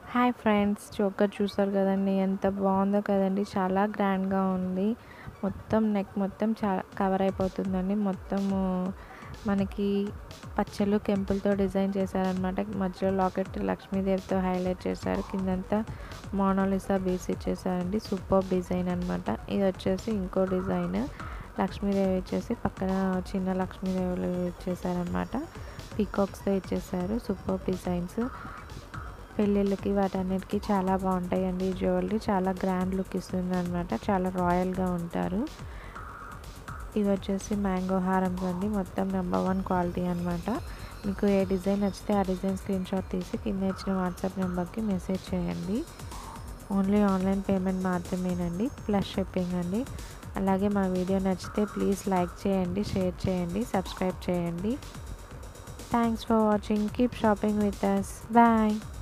hi friends choker చూసారు కదండి ఎంత బాగుందో కదండి చాలా గ్రాండ్గా ఉంది మొత్తం నెక్ మొత్తం చాలా కవర్ అయిపోతుందండి మొత్తము మనకి పచ్చలు కెంపులతో డిజైన్ చేశారనమాట మధ్యలో లాకెట్ లక్ష్మీదేవితో హైలైట్ చేశారు కిందంతా మోనాలిసా బీస్ ఇచ్చేసారండి సూపర్ డిజైన్ అనమాట ఇది వచ్చేసి ఇంకో డిజైన్ లక్ష్మీదేవి వచ్చేసి పక్కన చిన్న లక్ష్మీదేవులు ఇచ్చేసారనమాట పీకాక్స్తో ఇచ్చేసారు సూపర్ డిజైన్స్ పెళ్ళిళ్ళకి వాటన్నిటికీ చాలా బాగుంటాయండి ఈ జ్యువెలరీ చాలా గ్రాండ్ లుక్ ఇస్తుంది అనమాట చాలా రాయల్గా ఉంటారు ఇవి వచ్చేసి మ్యాంగో హారమ్స్ అండి మొత్తం నెంబర్ వన్ క్వాలిటీ అనమాట మీకు ఏ డిజైన్ నచ్చితే ఆ డిజైన్ స్క్రీన్ షాట్ తీసి కింద ఇచ్చిన వాట్సాప్ నెంబర్కి మెసేజ్ చేయండి ఓన్లీ ఆన్లైన్ పేమెంట్ మాత్రమేనండి ప్లస్ షిప్పింగ్ అండి అలాగే మా వీడియో నచ్చితే ప్లీజ్ లైక్ చేయండి షేర్ చేయండి సబ్స్క్రైబ్ చేయండి thanks for watching keep shopping with us bye